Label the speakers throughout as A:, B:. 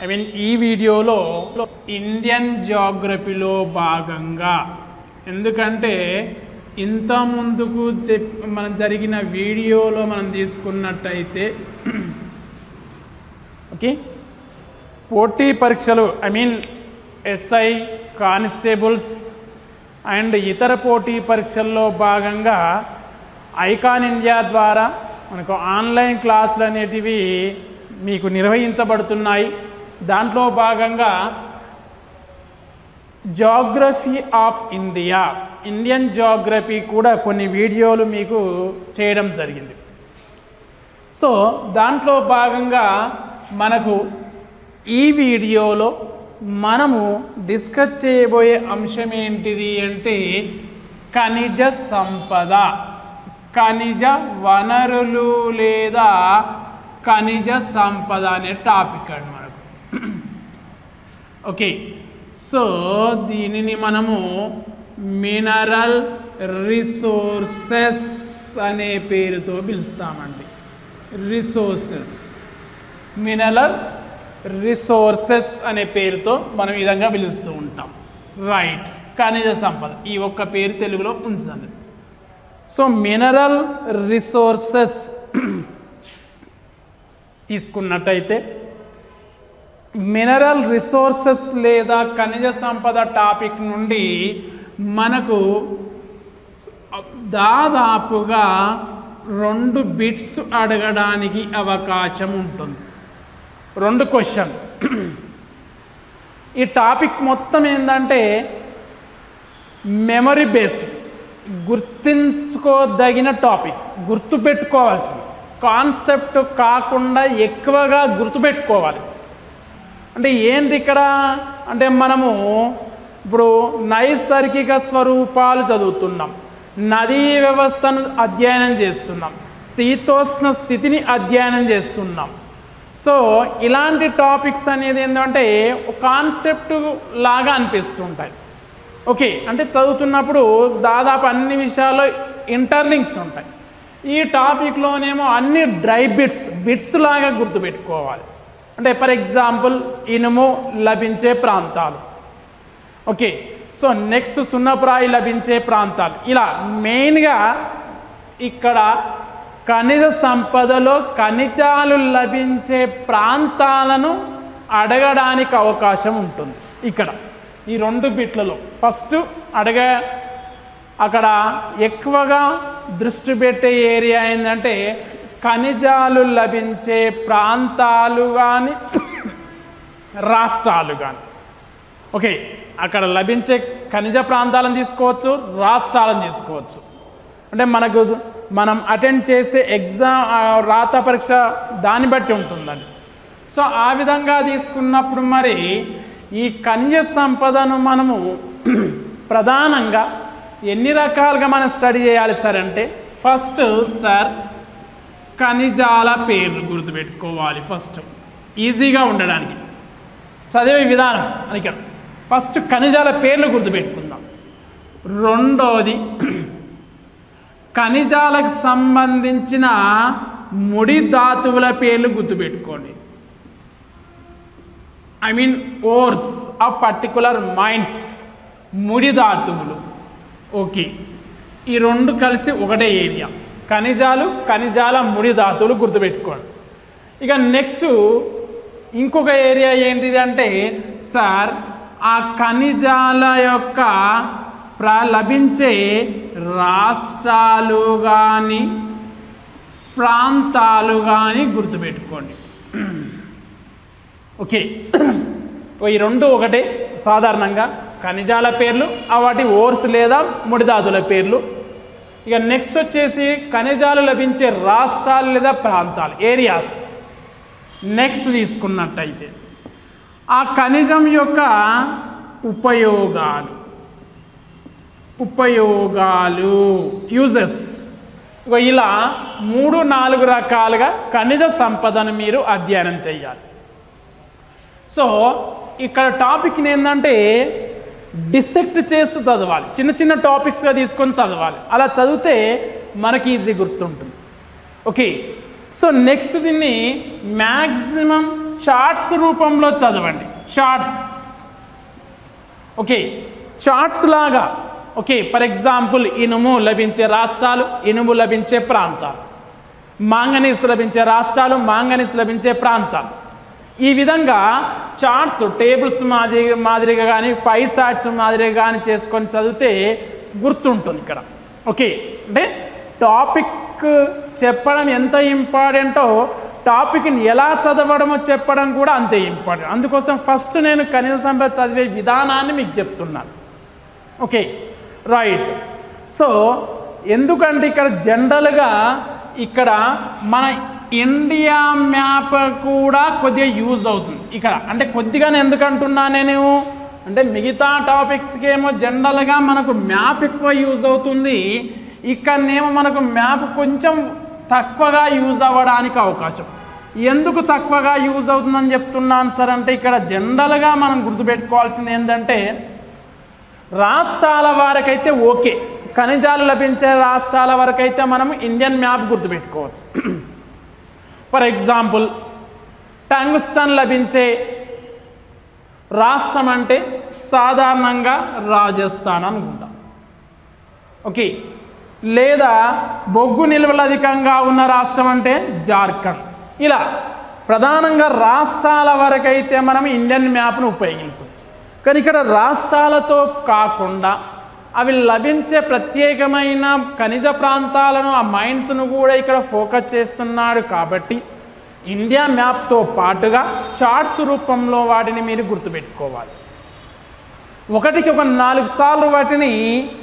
A: I mean ఈ వీడియోలో Indian జియోగ్రఫీలో భాగంగా ఎందుకంటే ఇంత ముందుకు చెప్ మనం జరిగిన వీడియోలో మనం తీసుకున్నట్టయితే ఓకే పోటీ పరీక్షలు I mean SI constables and ఇతర పోటీ పరీక్షల్లో భాగంగా ఐకాన్ ఇండియా ద్వారా మనకు ఆన్లైన్ క్లాసులు అనేటివి మీకు నిర్వహించబడుతున్నాయి దాంట్లో భాగంగా geography of India Indian geography కూడా కొన్ని వీడియోలు మీకు చేయడం జరిగింది సో దాంట్లో భాగంగా మనకు ఈ వీడియోలో మనము డిస్కస్ చేయబోయే అంశం ఏంటిది అంటే ఖనిజ సంపద ఖనిజ వనరులు లేదా ఖనిజ సంపద అనే టాపిక్ అండి మనకు ఓకే సో దీనిని మనము మినరల్ రిసోర్సెస్ అనే పేరుతో పిలుస్తామండి రిసోర్సెస్ మినరల్ రిసోర్సెస్ అనే పేరుతో మనం ఈ విధంగా పిలుస్తూ ఉంటాం రైట్ ఖనిజ సంపద ఈ ఒక్క పేరు తెలుగులో ఉంచుతుంది సో మినరల్ రిసోర్సెస్ తీసుకున్నట్టయితే మినరల్ రిసోర్సెస్ లేదా ఖనిజ సంపద టాపిక్ నుండి మనకు దాదాపుగా రెండు బిట్స్ అడగడానికి అవకాశం ఉంటుంది రెండు క్వశ్చన్ ఈ టాపిక్ మొత్తం ఏంటంటే మెమరీ బేస్డ్ గుర్తించుకోదగిన టాపిక్ గుర్తుపెట్టుకోవాల్సింది కాన్సెప్ట్ కాకుండా ఎక్కువగా గుర్తుపెట్టుకోవాలి అంటే ఏంటి ఇక్కడ అంటే మనము ఇప్పుడు నైసర్గిక స్వరూపాలు చదువుతున్నాం నదీ వ్యవస్థను అధ్యయనం చేస్తున్నాం శీతోష్ణ స్థితిని అధ్యయనం చేస్తున్నాం సో ఇలాంటి టాపిక్స్ అనేది ఏంటంటే కాన్సెప్ట్ లాగా అనిపిస్తుంటాయి ఓకే అంటే చదువుతున్నప్పుడు దాదాపు అన్ని విషయాల్లో ఇంటర్లింక్స్ ఉంటాయి ఈ టాపిక్లోనేమో అన్ని డ్రై బిట్స్ బిట్స్ లాగా గుర్తుపెట్టుకోవాలి అంటే ఫర్ ఎగ్జాంపుల్ ఇనుము లభించే ప్రాంతాలు ఓకే సో నెక్స్ట్ సున్నప్రాయి లభించే ప్రాంతాలు ఇలా మెయిన్గా ఇక్కడ ఖనిజ సంపదలో ఖనిజాలు లభించే ప్రాంతాలను అడగడానికి అవకాశం ఉంటుంది ఇక్కడ ఈ రెండు బిట్లలో ఫస్ట్ అడగ అక్కడ ఎక్కువగా దృష్టి పెట్టే ఏరియా ఏంటంటే ఖనిజాలు లభించే ప్రాంతాలు కానీ రాష్ట్రాలు కానీ ఓకే అక్కడ లభించే ఖనిజ ప్రాంతాలను తీసుకోవచ్చు రాష్ట్రాలను తీసుకోవచ్చు అంటే మనకు మనం అటెండ్ చేసే ఎగ్జామ్ రాత పరీక్ష దాన్ని బట్టి ఉంటుందండి సో ఆ విధంగా తీసుకున్నప్పుడు మరి ఈ ఖనిజ సంపదను మనము ప్రధానంగా ఎన్ని రకాలుగా మనం స్టడీ చేయాలి సార్ అంటే ఫస్ట్ సార్ ఖనిజాల పేర్లు గుర్తుపెట్టుకోవాలి ఫస్ట్ ఈజీగా ఉండడానికి చదివే విధానం అని ఇక్కడ ఫస్ట్ ఖనిజాల పేర్లు గుర్తుపెట్టుకుందాం రెండోది ఖనిజాలకు సంబంధించిన ముడి ధాతువుల పేర్లు గుర్తుపెట్టుకోండి I mean ores of particular minds ముడి ధాతువులు ఓకే ఈ రెండు కలిసి ఒకటే ఏరియా ఖనిజాలు ఖనిజాల ముడి ధాతువులు గుర్తుపెట్టుకోండి ఇక నెక్స్ట్ ఇంకొక ఏరియా ఏంటిది అంటే సార్ ఆ ఖనిజాల యొక్క ప్ర లభించే రాష్ట్రాలు కానీ ప్రాంతాలు కానీ గుర్తుపెట్టుకోండి ఓకే ఈ రెండు ఒకటే సాధారణంగా ఖనిజాల పేర్లు ఆ వాటి ఓర్స్ లేదా ముడిదాదుల పేర్లు ఇక నెక్స్ట్ వచ్చేసి ఖనిజాలు లభించే రాష్ట్రాలు లేదా ప్రాంతాలు ఏరియాస్ నెక్స్ట్ తీసుకున్నట్టయితే ఆ ఖనిజం యొక్క ఉపయోగాలు ఉపయోగాలు యూజెస్ ఇలా మూడు నాలుగు రకాలుగా ఖనిజ సంపదను మీరు అధ్యయనం చేయాలి సో ఇక్కడ టాపిక్ ఏంటంటే డిసెక్ట్ చేస్తూ చదవాలి చిన్న చిన్న టాపిక్స్గా తీసుకొని చదవాలి అలా చదివితే మనకి ఈజీ గుర్తుంటుంది ఓకే సో నెక్స్ట్ దీన్ని మ్యాక్సిమం చార్ట్స్ రూపంలో చదవండి చార్ట్స్ ఓకే చార్ట్స్ లాగా ఓకే ఫర్ ఎగ్జాంపుల్ ఇనుము లభించే రాష్ట్రాలు ఇనుము లభించే ప్రాంతాలు మాంగనీస్ లభించే రాష్ట్రాలు మాంగనీస్ లభించే ప్రాంతాలు ఈ విధంగా చార్ట్స్ టేబుల్స్ మాదిరి మాదిరిగా కానీ ఫైవ్ చార్ట్స్ మాదిరిగా కానీ చేసుకొని చదివితే గుర్తుంటుంది ఇక్కడ ఓకే అంటే టాపిక్ చెప్పడం ఎంత ఇంపార్టెంటో టాపిక్ని ఎలా చదవడమో చెప్పడం కూడా అంతే ఇంపార్టెంట్ అందుకోసం ఫస్ట్ నేను కనీస సంపద చదివే విధానాన్ని మీకు చెప్తున్నాను ఓకే రైట్ సో ఎందుకంటే ఇక్కడ జనరల్గా ఇక్కడ మన ఇండియా మ్యాప్ కూడా కొద్దిగా యూజ్ అవుతుంది ఇక్కడ అంటే కొద్దిగానే ఎందుకు అంటున్నా నేను అంటే మిగతా టాపిక్స్కి ఏమో జనరల్గా మనకు మ్యాప్ ఎక్కువ యూజ్ అవుతుంది ఇక్కడనేమో మనకు మ్యాప్ కొంచెం తక్కువగా యూజ్ అవ్వడానికి అవకాశం ఎందుకు తక్కువగా యూజ్ అవుతుందని చెప్తున్నాను సార్ అంటే ఇక్కడ జనరల్గా మనం గుర్తుపెట్టుకోవాల్సింది ఏంటంటే రాష్ట్రాల వారికైతే ఓకే ఖనిజాలు లభించే రాష్ట్రాల వరకైతే మనం ఇండియన్ మ్యాప్ గుర్తుపెట్టుకోవచ్చు ఫర్ ఎగ్జాంపుల్ టంగ్స్టన్ లభించే రాష్ట్రం అంటే సాధారణంగా రాజస్థాన్ అనుకుంటాం ఓకే లేదా బొగ్గు నిల్వలు అధికంగా ఉన్న రాష్ట్రం అంటే జార్ఖండ్ ఇలా ప్రధానంగా రాష్ట్రాల వరకైతే మనం ఇండియన్ మ్యాప్ను ఉపయోగించవచ్చు కానీ ఇక్కడ రాష్ట్రాలతో కాకుండా అవి లభించే ప్రత్యేకమైన ఖనిజ ప్రాంతాలను ఆ మైండ్స్ను కూడా ఇక్కడ ఫోకస్ చేస్తున్నాడు కాబట్టి ఇండియా మ్యాప్తో పాటుగా చార్ట్స్ రూపంలో వాటిని మీరు గుర్తుపెట్టుకోవాలి ఒకటికి ఒక నాలుగు సార్లు వాటిని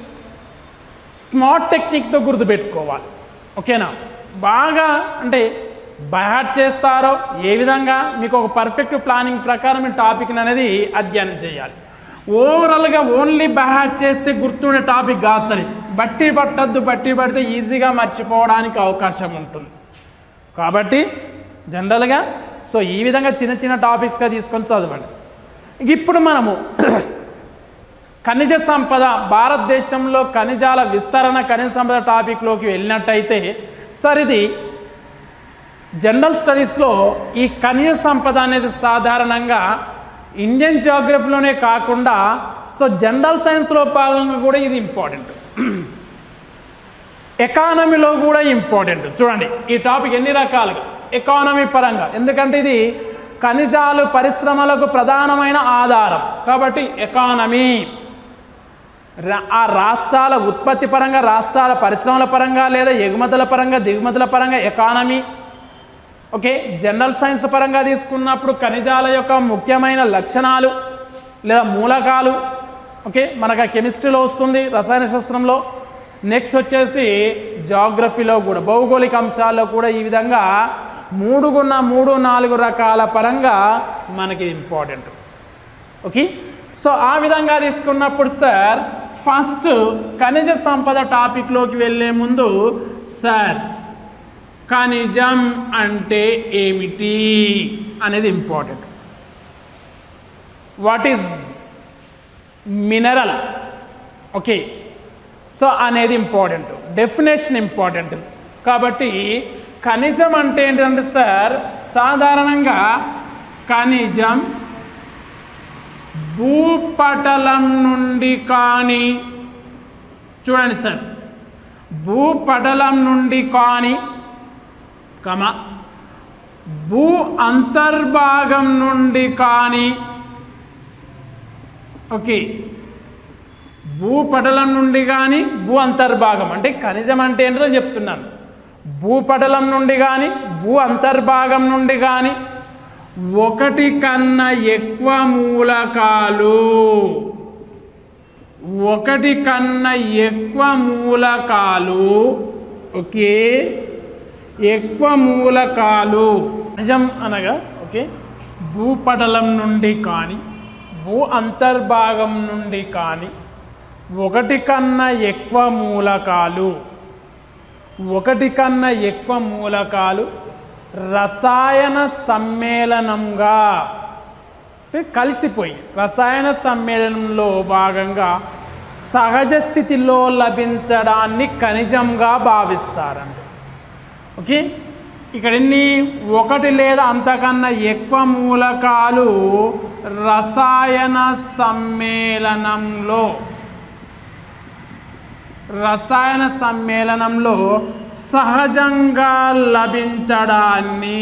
A: స్మార్ట్ టెక్నిక్తో గుర్తుపెట్టుకోవాలి ఓకేనా బాగా అంటే బైహార్ట్ చేస్తారో ఏ విధంగా మీకు ఒక పర్ఫెక్ట్ ప్లానింగ్ ప్రకారం ఈ టాపిక్ అనేది అధ్యయనం చేయాలి ఓవరాల్గా ఓన్లీ బైహార్ట్ చేస్తే గుర్తుండే టాపిక్ కాదు సరే బట్టి పట్టద్దు బట్టి పడితే ఈజీగా మర్చిపోవడానికి అవకాశం ఉంటుంది కాబట్టి జనరల్గా సో ఈ విధంగా చిన్న చిన్న టాపిక్స్గా తీసుకొని చదవండి ఇంక ఇప్పుడు మనము ఖనిజ సంపద భారతదేశంలో ఖనిజాల విస్తరణ ఖనిజ సంపద టాపిక్లోకి వెళ్ళినట్టయితే సార్ ఇది జనరల్ స్టడీస్లో ఈ ఖనిజ సంపద అనేది సాధారణంగా ఇండియన్ జియోగ్రఫీలోనే కాకుండా సో జనరల్ సైన్స్లో భాగంగా కూడా ఇది ఇంపార్టెంట్ ఎకానమీలో కూడా ఇంపార్టెంట్ చూడండి ఈ టాపిక్ ఎన్ని రకాలుగా ఎకానమీ పరంగా ఎందుకంటే ఇది ఖనిజాలు పరిశ్రమలకు ప్రధానమైన ఆధారం కాబట్టి ఎకానమీ రా- ఆ రాష్ట్రాల ఉత్పత్తి పరంగా రాష్ట్రాల పరిశ్రమల పరంగా లేదా ఎగుమతుల పరంగా దిగుమతుల పరంగా ఎకానమీ ఓకే జనరల్ సైన్స్ పరంగా తీసుకున్నప్పుడు ఖనిజాల యొక్క ముఖ్యమైన లక్షణాలు లేదా మూలకాలు ఓకే మనకు ఆ కెమిస్ట్రీలో వస్తుంది రసాయన శాస్త్రంలో నెక్స్ట్ వచ్చేసి జాగ్రఫీలో కూడా భౌగోళిక అంశాల్లో కూడా ఈ విధంగా మూడుగున్న మూడు నాలుగు రకాల పరంగా మనకి ఇంపార్టెంట్ ఓకే సో ఆ విధంగా తీసుకున్నప్పుడు సార్ ఫస్ట్ ఖనిజ సంపద టాపిక్లోకి వెళ్ళే ముందు సార్ ఖనిజం అంటే ఏమిటి అనేది important what is mineral okay so అనేది ఇంపార్టెంట్ డెఫినేషన్ ఇంపార్టెంట్ కాబట్టి ఖనిజం అంటే ఏంటంటే సార్ సాధారణంగా ఖనిజం భూపటలం నుండి కానీ చూడండి సార్ భూపటలం నుండి కానీ కమ భూ అంతర్భాగం నుండి కానీ ఓకే భూపటలం నుండి కానీ భూ అంతర్భాగం అంటే ఖనిజం అంటే ఏంటో చెప్తున్నాను భూపటలం నుండి కానీ భూ అంతర్భాగం నుండి కానీ ఒకటి కన్నా ఎక్కువ మూలకాలు ఒకటి కన్నా ఎక్కువ మూలకాలు ఓకే ఎక్కువ మూలకాలు నిజం అనగా ఓకే భూపటలం నుండి కానీ భూ అంతర్భాగం నుండి కానీ ఒకటి కన్నా ఎక్కువ మూలకాలు ఒకటి కన్నా ఎక్కువ మూలకాలు రసాయన సమ్మేళనంగా అంటే కలిసిపోయి రసాయన సమ్మేళనంలో భాగంగా సహజ స్థితిలో లభించడాన్ని ఖనిజంగా భావిస్తారంట ఓకే ఇక్కడ ఎన్ని ఒకటి లేదా అంతకన్నా ఎక్కువ మూలకాలు రసాయన సమ్మేళనంలో రసాయన సమ్మేళనంలో సహజంగా లభించడాన్ని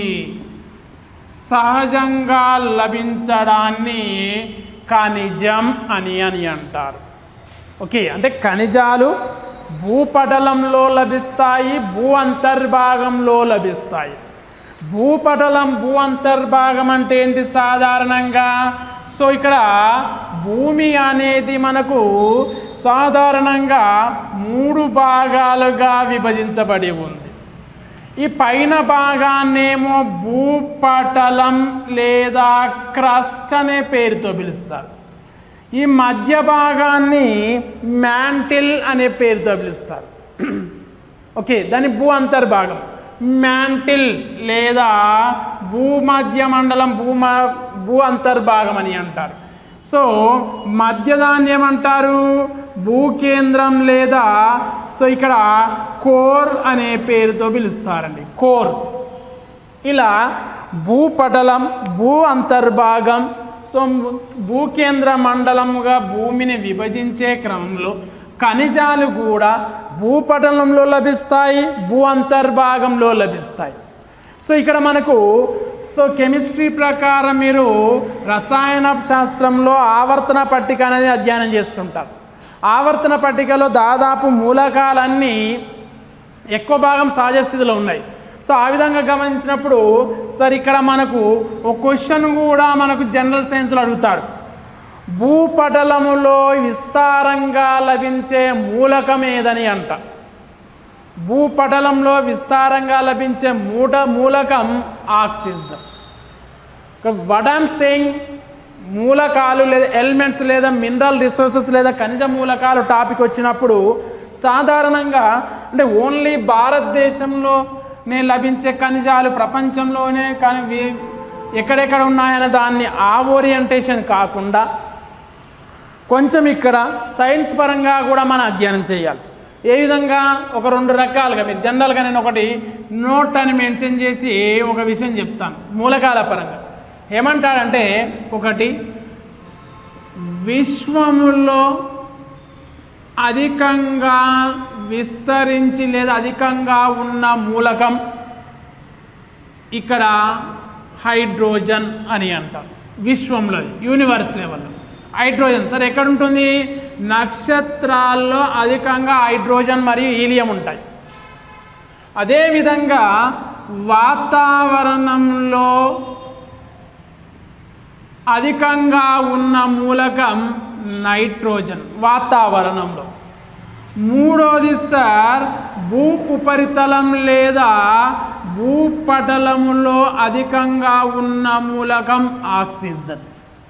A: సహజంగా లభించడాన్ని ఖనిజం అని అని అంటారు ఓకే అంటే ఖనిజాలు భూపటలంలో లభిస్తాయి భూ అంతర్భాగంలో లభిస్తాయి భూపటలం భూ అంతర్భాగం అంటే ఏంటి సాధారణంగా సో ఇక్కడ భూమి అనేది మనకు సాధారణంగా మూడు భాగాలుగా విభజించబడి ఉంది ఈ పైన భాగాన్నేమో భూపటలం లేదా క్రస్ట్ అనే పేరుతో పిలుస్తారు ఈ మధ్య భాగాన్ని మ్యాంటిల్ అనే పేరుతో పిలుస్తారు ఓకే దాని భూ అంతర్భాగం మ్యాంటిల్ లేదా భూమధ్య మండలం భూమ భూ అంతర్భాగం అని అంటారు సో మధ్యదాన్ని ఏమంటారు భూకేంద్రం లేదా సో ఇక్కడ కోర్ అనే పేరుతో పిలుస్తారండి కోర్ ఇలా భూపటలం భూ అంతర్భాగం సో భూకేంద్ర మండలముగా భూమిని విభజించే క్రమంలో ఖనిజాలు కూడా భూపటలంలో లభిస్తాయి భూ అంతర్భాగంలో లభిస్తాయి సో ఇక్కడ మనకు సో కెమిస్ట్రీ ప్రకారం మీరు రసాయన శాస్త్రంలో ఆవర్తన పట్టిక అనేది అధ్యయనం చేస్తుంటారు ఆవర్తన పట్టికలో దాదాపు మూలకాలన్నీ ఎక్కువ భాగం సహజ స్థితిలో ఉన్నాయి సో ఆ విధంగా గమనించినప్పుడు సార్ ఇక్కడ మనకు ఒక క్వశ్చన్ కూడా మనకు జనరల్ సైన్స్లో అడుగుతాడు భూపటలములో విస్తారంగా లభించే మూలకం ఏదని అంట భూపటలంలో విస్తారంగా లభించే మూట మూలకం ఆక్సిజన్ వట్ ఐమ్ సేయింగ్ మూలకాలు లేదా ఎలిమెంట్స్ లేదా మినరల్ రిసోర్సెస్ లేదా ఖనిజ మూలకాలు టాపిక్ వచ్చినప్పుడు సాధారణంగా అంటే ఓన్లీ భారతదేశంలోనే లభించే ఖనిజాలు ప్రపంచంలోనే కానీ వి- ఎక్కడెక్కడ ఉన్నాయనే దాన్ని ఆ ఓరియంటేషన్ కాకుండా కొంచెం ఇక్కడ సైన్స్ పరంగా కూడా మనం అధ్యయనం చేయాల్సి ఏ విధంగా ఒక రెండు రకాలుగా మీరు జనరల్గా నేను ఒకటి నోట్ అని మెన్షన్ చేసి ఒక విషయం చెప్తాను మూలకాల పరంగా ఏమంటాడంటే ఒకటి విశ్వములో అధికంగా విస్తరించి లేదా అధికంగా ఉన్న మూలకం ఇక్కడ హైడ్రోజన్ అని అంటాం విశ్వంలో యూనివర్స్ లెవెల్లో హైడ్రోజన్ సరే ఎక్కడ ఉంటుంది నక్షత్రాల్లో అధికంగా హైడ్రోజన్ మరియు హీలియం ఉంటాయి అదేవిధంగా వాతావరణంలో అధికంగా ఉన్న మూలకం నైట్రోజన్ వాతావరణంలో మూడోది సార్ భూ ఉపరితలం లేదా భూపటలములో అధికంగా ఉన్న మూలకం ఆక్సిజన్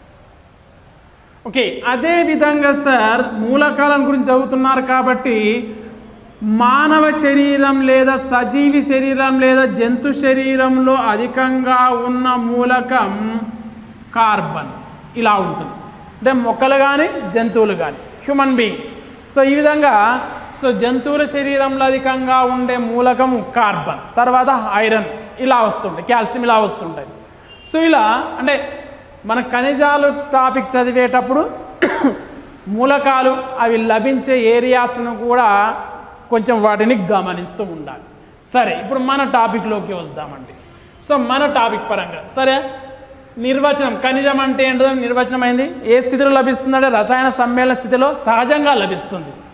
A: ఓకే అదే విధంగా సార్ మూలకాలం గురించి చదువుతున్నారు కాబట్టి మానవ శరీరం లేదా సజీవి శరీరం లేదా జంతు శరీరంలో అధికంగా ఉన్న మూలకం కార్బన్ ఇలా ఉంటుంది అంటే మొక్కలు కానీ జంతువులు కానీ హ్యూమన్ బీయింగ్ సో ఈ విధంగా సో జంతువుల శరీరంలో అధికంగా ఉండే మూలకం కార్బన్ తర్వాత ఐరన్ ఇలా వస్తుంటాయి కాల్షియం ఇలా వస్తుంటాయి సో ఇలా అంటే మన ఖనిజాలు టాపిక్ చదివేటప్పుడు మూలకాలు అవి లభించే ఏరియాస్ను కూడా కొంచెం వాటిని గమనిస్తూ ఉండాలి సరే ఇప్పుడు మన టాపిక్లోకి వద్దామండి సో మన టాపిక్ పరంగా సరే నిర్వచనం ఖనిజం అంటే ఏంటో నిర్వచనం అయింది ఏ స్థితిలో లభిస్తుందంటే రసాయన సమ్మేళన స్థితిలో సహజంగా లభిస్తుంది